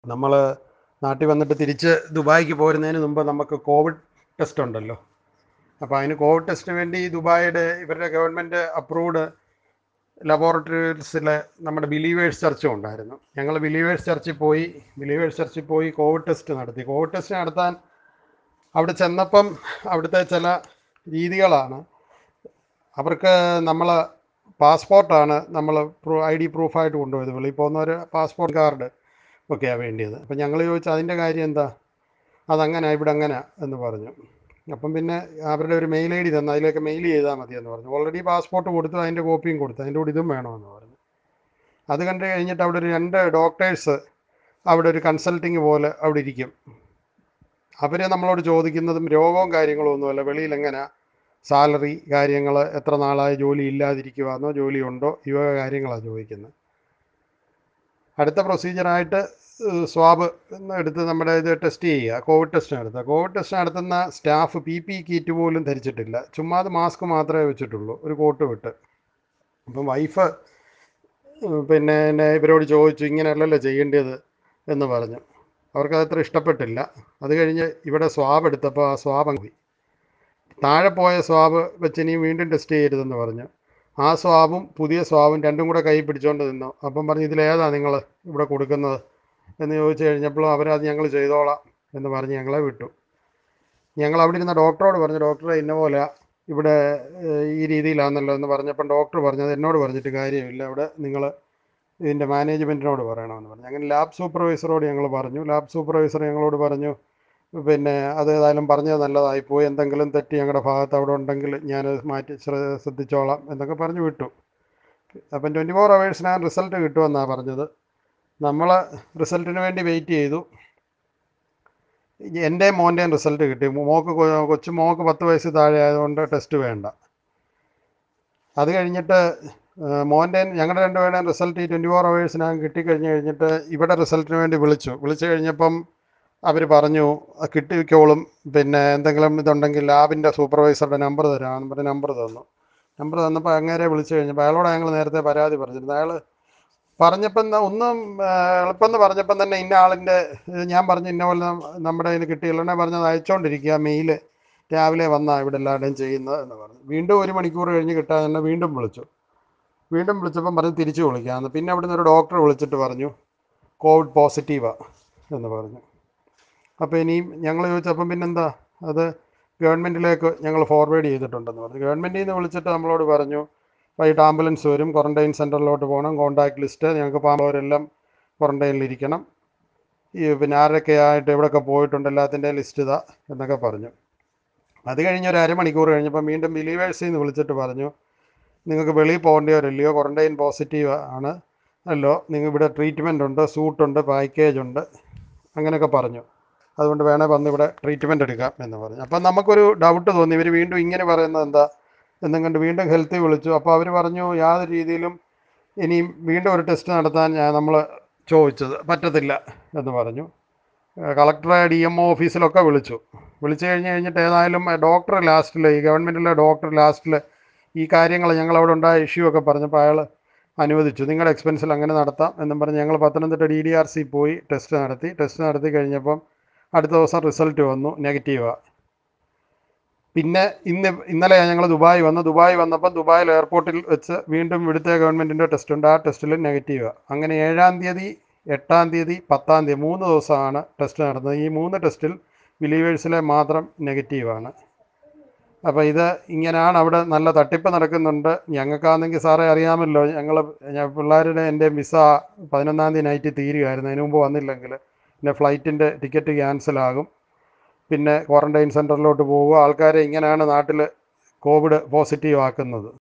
നമ്മൾ നാട്ടിൽ വന്നിട്ട് തിരിച്ച് ദുബായിക്ക് പോരുന്നതിന് മുമ്പ് നമുക്ക് കോവിഡ് ടെസ്റ്റ് ഉണ്ടല്ലോ അപ്പോൾ അതിന് കോവിഡ് ടെസ്റ്റിന് വേണ്ടി ദുബായിയുടെ ഇവരുടെ ഗവൺമെൻറ് അപ്രൂവ്ഡ് ലബോറട്ടറീസിലെ നമ്മുടെ ബിലീവേഴ്സ് ചർച്ചും ഉണ്ടായിരുന്നു ഞങ്ങൾ ബിലീവേഴ്സ് ചർച്ചിൽ പോയി ബിലീവേഴ്സ് ചർച്ചിൽ പോയി കോവിഡ് ടെസ്റ്റ് നടത്തി കോവിഡ് ടെസ്റ്റ് നടത്താൻ അവിടെ ചെന്നപ്പം അവിടുത്തെ ചില രീതികളാണ് അവർക്ക് നമ്മൾ പാസ്പോർട്ടാണ് നമ്മൾ പ്രൂ ഐ ഡി പ്രൂഫായിട്ട് കൊണ്ടുപോയത് വെളിയിൽ പോകുന്നവർ പാസ്പോർട്ട് കാർഡ് ഒക്കെയാണ് വേണ്ടിയത് അപ്പം ഞങ്ങൾ ചോദിച്ചു അതിൻ്റെ കാര്യം എന്താ അതങ്ങനെ ഇവിടെ അങ്ങനെ എന്ന് പറഞ്ഞു അപ്പം പിന്നെ അവരുടെ ഒരു മെയിൽ ഐ ഡി തന്നു അതിലേക്ക് മെയിൽ ചെയ്താൽ മതി എന്ന് പറഞ്ഞു ഓൾറെഡി പാസ്പോർട്ട് കൊടുത്തു അതിൻ്റെ കോപ്പിയും കൊടുത്തു അതിൻ്റെ കൂടെ ഇതും വേണമെന്ന് പറഞ്ഞു അത് കണ്ട് കഴിഞ്ഞിട്ട് അവിടെ ഒരു രണ്ട് ഡോക്ടേഴ്സ് അവിടെ ഒരു കൺസൾട്ടിങ് പോലെ അവിടെ ഇരിക്കും അവർ നമ്മളോട് ചോദിക്കുന്നതും രോഗവും കാര്യങ്ങളും ഒന്നുമല്ല വെളിയിൽ എങ്ങനെ സാലറി കാര്യങ്ങൾ എത്ര നാളായി ജോലി ഇല്ലാതിരിക്കുവാന്നോ ജോലി ഉണ്ടോ ഇവ കാര്യങ്ങളാണ് ചോദിക്കുന്നത് അടുത്ത പ്രൊസീജിയറായിട്ട് സ്വാബ് എടുത്ത് നമ്മുടെ ഇത് ടെസ്റ്റ് ചെയ്യുക കോവിഡ് ടെസ്റ്റ് നടത്തുക കോവിഡ് ടെസ്റ്റ് നടത്തുന്ന സ്റ്റാഫ് പി പി കിറ്റ് പോലും ധരിച്ചിട്ടില്ല ചുമ്മാ അത് മാസ്ക് മാത്രമേ വെച്ചിട്ടുള്ളൂ ഒരു കോട്ട് വിട്ട് അപ്പം വൈഫ് പിന്നെ എന്നെ ഇവരോട് ചോദിച്ചു ഇങ്ങനെയല്ലല്ലോ ചെയ്യേണ്ടത് എന്ന് പറഞ്ഞു അവർക്കത് അത്ര ഇഷ്ടപ്പെട്ടില്ല അത് കഴിഞ്ഞ് ഇവിടെ സ്വാബ് എടുത്തപ്പോൾ ആ സ്വാബ് അങ്ങ് പോയി താഴെ പോയ സ്വാബ് വെച്ച് ഇനി വീണ്ടും ടെസ്റ്റ് ചെയ്യരുതെന്ന് പറഞ്ഞു ആ സ്വാബും പുതിയ സ്വാബും രണ്ടും കൂടെ കൈ പിടിച്ചുകൊണ്ട് നിന്നു അപ്പം പറഞ്ഞു ഇതിലേതാണ് നിങ്ങൾ ഇവിടെ കൊടുക്കുന്നത് എന്ന് ചോദിച്ചു കഴിഞ്ഞപ്പോൾ അവരത് ഞങ്ങൾ ചെയ്തോളാം എന്ന് പറഞ്ഞ് ഞങ്ങളെ വിട്ടു ഞങ്ങൾ അവിടെ ഇരുന്ന ഡോക്ടറോട് പറഞ്ഞു ഡോക്ടറെ ഇന്ന പോലെ ഇവിടെ ഏഹ്, ഈ രീതിയിലാണെന്നല്ലോ എന്ന് പറഞ്ഞപ്പം ഡോക്ടർ പറഞ്ഞത് എന്നോട് പറഞ്ഞിട്ട് കാര്യമില്ല ഇവിടെ നിങ്ങൾ ഇതിൻ്റെ മാനേജ്മെൻറ്റിനോട് പറയണമെന്ന് പറഞ്ഞു അങ്ങനെ ലാബ് സൂപ്പർവൈസറോട് ഞങ്ങൾ പറഞ്ഞു ലാബ് സൂപ്പർവൈസർ ഞങ്ങളോട് പറഞ്ഞു പിന്നെ അത് ഏതായാലും പറഞ്ഞത് നല്ലതായിപ്പോയി എന്തെങ്കിലും തെറ്റ് ഞങ്ങളുടെ ഭാഗത്ത് അവിടെ ഉണ്ടെങ്കിൽ ഞാനത് മാറ്റി ശ്ര- ശ്രദ്ധിച്ചോളാം എന്നൊക്കെ പറഞ്ഞു വിട്ടു അപ്പം ട്വൻറ്റി ഫോർ അവേഴ്സിനകം റിസൾട്ട് കിട്ടുമെന്നാണ് പറഞ്ഞത് നമ്മൾ റിസൾട്ടിന് വേണ്ടി വെയിറ്റ് ചെയ്തു എൻ്റെ മോൻ്റെയും റിസൾട്ട് കിട്ടി മോക്ക് കൊ- കൊച്ചു മോക്ക് പത്ത് വയസ്സ് താഴെ ആയതുകൊണ്ട് ടെസ്റ്റ് വേണ്ട അത് കഴിഞ്ഞിട്ട് മോൻ്റെ ഞങ്ങളുടെ രണ്ടുപേരുടെയും റിസൾട്ട് ഈ ട്വൻറ്റി ഫോർ അവേഴ്സിനകം കിട്ടിക്കഴിഞ്ഞ് കഴിഞ്ഞിട്ട് ഇവിടെ റിസൾട്ടിന് വേണ്ടി വിളിച്ചു വിളിച്ചു കഴിഞ്ഞപ്പം അവർ പറഞ്ഞു "അത് കിട്ടിക്കോളും പിന്നെ എന്തെങ്കിലും ഇതുണ്ടെങ്കിൽ ലാബിൻ്റെ സൂപ്പർവൈസറുടെ നമ്പർ തരാമെന്ന് പറഞ്ഞ് നമ്പർ തന്നു നമ്പർ തന്നപ്പോൾ അങ്ങേരെ വിളിച്ചു കഴിഞ്ഞപ്പോൾ അയാളോട് ഞങ്ങൾ നേരത്തെ പരാതി പറഞ്ഞിരുന്നു അയാൾ പറഞ്ഞപ്പം എന്താ ഒന്നും ആ, എളുപ്പം എന്ന് പറഞ്ഞപ്പം തന്നെ ഇന്ന ആളിൻ്റെ ഇത് ഞാൻ പറഞ്ഞു ഇന്ന പോലെ നം- നമ്മുടെ കയ്യിൽ കിട്ടിയില്ല പറഞ്ഞത് അയച്ചുകൊണ്ടിരിക്കുക മെയില് രാവിലെ വന്നാ ഇവിടെ എല്ലാവരുടെയും ചെയ്യുന്നത് എന്ന് പറഞ്ഞു വീണ്ടും ഒരു മണിക്കൂർ കഴിഞ്ഞ് കിട്ടാൻ തന്നെ വീണ്ടും വിളിച്ചു വീണ്ടും വിളിച്ചപ്പം പറഞ്ഞ് തിരിച്ചു വിളിക്കാമെന്ന് പിന്നെ അവിടുന്ന് ഒരു ഡോക്ടർ വിളിച്ചിട്ട് പറഞ്ഞു കോവിഡ് പോസിറ്റീവാ എന്ന് പറഞ്ഞു അപ്പോൾ ഇനിയും ഞങ്ങൾ ചോദിച്ചപ്പം പിന്നെന്താ അത് ഗവൺമെൻറ്റിലേക്ക് ഞങ്ങൾ ഫോർവേഡ് ചെയ്തിട്ടുണ്ടെന്ന് പറഞ്ഞു ഗവൺമെൻറ്റിൽ നിന്ന് വിളിച്ചിട്ട് നമ്മളോട് പറഞ്ഞു വൈകിട്ട് ആംബുലൻസ് വരും ക്വാറൻറ്റൈൻ സെൻറ്ററിലോട്ട് പോകണം കോൺടാക്ട് ലിസ്റ്റ് ഞങ്ങൾക്ക് പോകുന്നവരെല്ലാം ക്വാറൻറ്റൈനിലിരിക്കണം ഈ പിന്നെ ആരൊക്കെ ആയിട്ട് എവിടെയൊക്കെ പോയിട്ടുണ്ട് എല്ലാത്തിൻ്റെ ലിസ്റ്റ് ഇതാ എന്നൊക്കെ പറഞ്ഞു അത് കഴിഞ്ഞ് ഒരു അരമണിക്കൂർ കഴിഞ്ഞപ്പോൾ വീണ്ടും ബിലീവേഴ്സിൽ നിന്ന് വിളിച്ചിട്ട് പറഞ്ഞു നിങ്ങൾക്ക് വെളിയിൽ പോകേണ്ടവരല്ലയോ ക്വാറൻറ്റൈൻ പോസിറ്റീവ് ആണ് അല്ലോ നിങ്ങൾ ഇവിടെ ട്രീറ്റ്മെൻ്റ് ഉണ്ട് സൂട്ടുണ്ട് പാക്കേജ് ഉണ്ട് അങ്ങനെയൊക്കെ പറഞ്ഞു അതുകൊണ്ട് വേണേൽ വന്ന് ഇവിടെ ട്രീറ്റ്മെൻറ്റ് എടുക്കാം എന്ന് പറഞ്ഞു അപ്പം നമുക്കൊരു ഡൗട്ട് തോന്നി ഇവർ വീണ്ടും ഇങ്ങനെ പറയുന്നത് എന്താ എന്നും കണ്ട് വീണ്ടും ഹെൽത്തിൽ വിളിച്ചു അപ്പോൾ അവർ പറഞ്ഞു യാതൊരു രീതിയിലും ഇനിയും വീണ്ടും ഒരു ടെസ്റ്റ് നടത്താൻ ഞാൻ നമ്മൾ ചോദിച്ചത് പറ്റത്തില്ല എന്ന് പറഞ്ഞു കളക്ടറെ ഡി എം ഒ ഓഫീസിലൊക്കെ വിളിച്ചു വിളിച്ചു കഴിഞ്ഞ് കഴിഞ്ഞിട്ട് ഏതായാലും ഡോക്ടർ ലാസ്റ്റിൽ ഈ ഗവൺമെൻറ്റിലെ ഡോക്ടർ ലാസ്റ്റിൽ ഈ കാര്യങ്ങൾ ഞങ്ങളവിടെ ഉണ്ടായ ഇഷ്യൂ ഒക്കെ പറഞ്ഞപ്പോൾ അയാൾ അനുവദിച്ചു നിങ്ങളുടെ എക്സ്പെൻസിൽ അങ്ങനെ നടത്താം എന്നും പറഞ്ഞ് ഞങ്ങൾ Pathanamthitta D D R C പോയി ടെസ്റ്റ് നടത്തി ടെസ്റ്റ് നടത്തി കഴിഞ്ഞപ്പം അടുത്ത ദിവസം റിസൾട്ട് വന്നു നെഗറ്റീവാണ് പിന്നെ ഇന്ന് ഇന്നലെയാണ് ഞങ്ങൾ ദുബായ് വന്നു ദുബായ് വന്നപ്പോൾ ദുബായിൽ എയർപോർട്ടിൽ വെച്ച് വീണ്ടും ഇവിടുത്തെ ഗവൺമെൻറ്റിൻ്റെ ടെസ്റ്റ് ഉണ്ട് ആ ടെസ്റ്റിൽ നെഗറ്റീവാണ് അങ്ങനെ ഏഴാം തീയതി എട്ടാം തീയതി പത്താം തീയതി മൂന്ന് ദിവസമാണ് ടെസ്റ്റ് നടന്നത് ഈ മൂന്ന് ടെസ്റ്റിൽ ബിലീവേഴ്സിലെ മാത്രം നെഗറ്റീവാണ് അപ്പോൾ ഇത് ഇങ്ങനെയാണ് അവിടെ നല്ല തട്ടിപ്പ് നടക്കുന്നുണ്ട് ഞങ്ങൾക്കാണെങ്കിൽ സാറേ അറിയാമല്ലോ ഞങ്ങൾ പിള്ളേരുടെ എൻ്റെ വിസ പതിനൊന്നാം തീയതി നൈറ്റ് തീരുകയായിരുന്നു അതിന് മുമ്പ് വന്നില്ലെങ്കിൽ പിന്നെ ഫ്ലൈറ്റിൻ്റെ ടിക്കറ്റ് ക്യാൻസലാകും പിന്നെ ക്വാറൻറ്റൈൻ സെൻറ്ററിലോട്ട് പോവുക ആൾക്കാരെ ഇങ്ങനെയാണ് നാട്ടിൽ കോവിഡ് പോസിറ്റീവ് ആക്കുന്നത്